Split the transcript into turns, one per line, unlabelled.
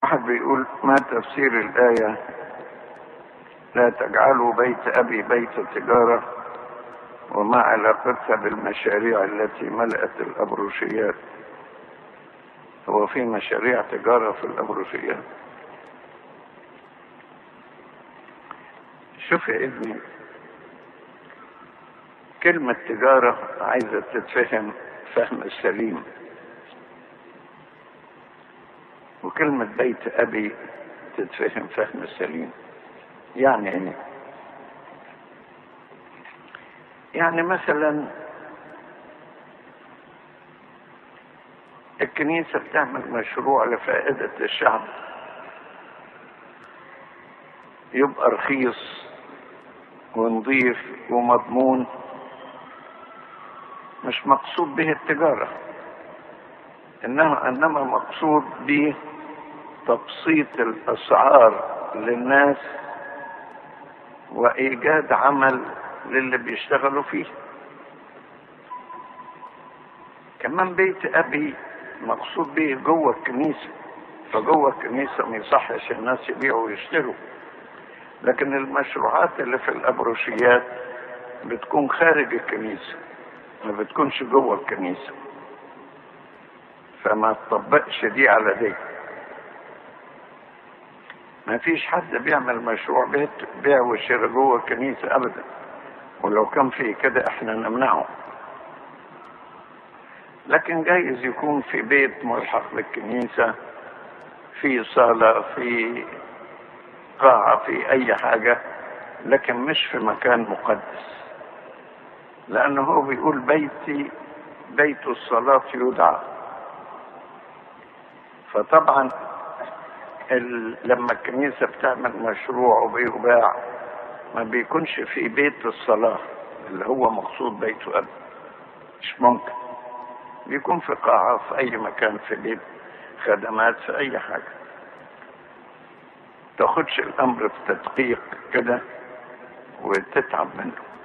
واحد بيقول ما تفسير الآية لا تجعلوا بيت أبي بيت تجارة وما علاقتها بالمشاريع التي ملأت الأبروشيات هو في مشاريع تجارة في الأبروشيات شوف يا ابني كلمة تجارة عايزة تتفهم فهم سليم وكلمة بيت أبي تتفهم فهم سليم يعني ايه يعني مثلا الكنيسة بتعمل مشروع لفائدة الشعب يبقى رخيص ونظيف ومضمون مش مقصود به التجارة إنما إنما مقصود به تبسيط الأسعار للناس وإيجاد عمل للي بيشتغلوا فيه كمان بيت أبي مقصود به جوه الكنيسة فجوه الكنيسة ما يصحش الناس يبيعوا ويشتروا لكن المشروعات اللي في الأبروشيات بتكون خارج الكنيسة ما بتكونش جوه الكنيسة فما تطبقش دي على دي ما فيش حد بيعمل مشروع بيت بيع وشراء جوه الكنيسة أبدا ولو كان في كده احنا نمنعه لكن جايز يكون في بيت ملحق بالكنيسة في صالة في قاعة في أي حاجة لكن مش في مكان مقدس لأنه هو بيقول بيتي بيت الصلاة يدعى فطبعا ال... لما الكنيسة بتعمل مشروع وبيباع ما بيكونش في بيت الصلاة اللي هو مقصود بيت أب مش ممكن بيكون في قاعة في أي مكان في بيت خدمات في أي حاجة تاخدش الأمر في تدقيق كده وتتعب منه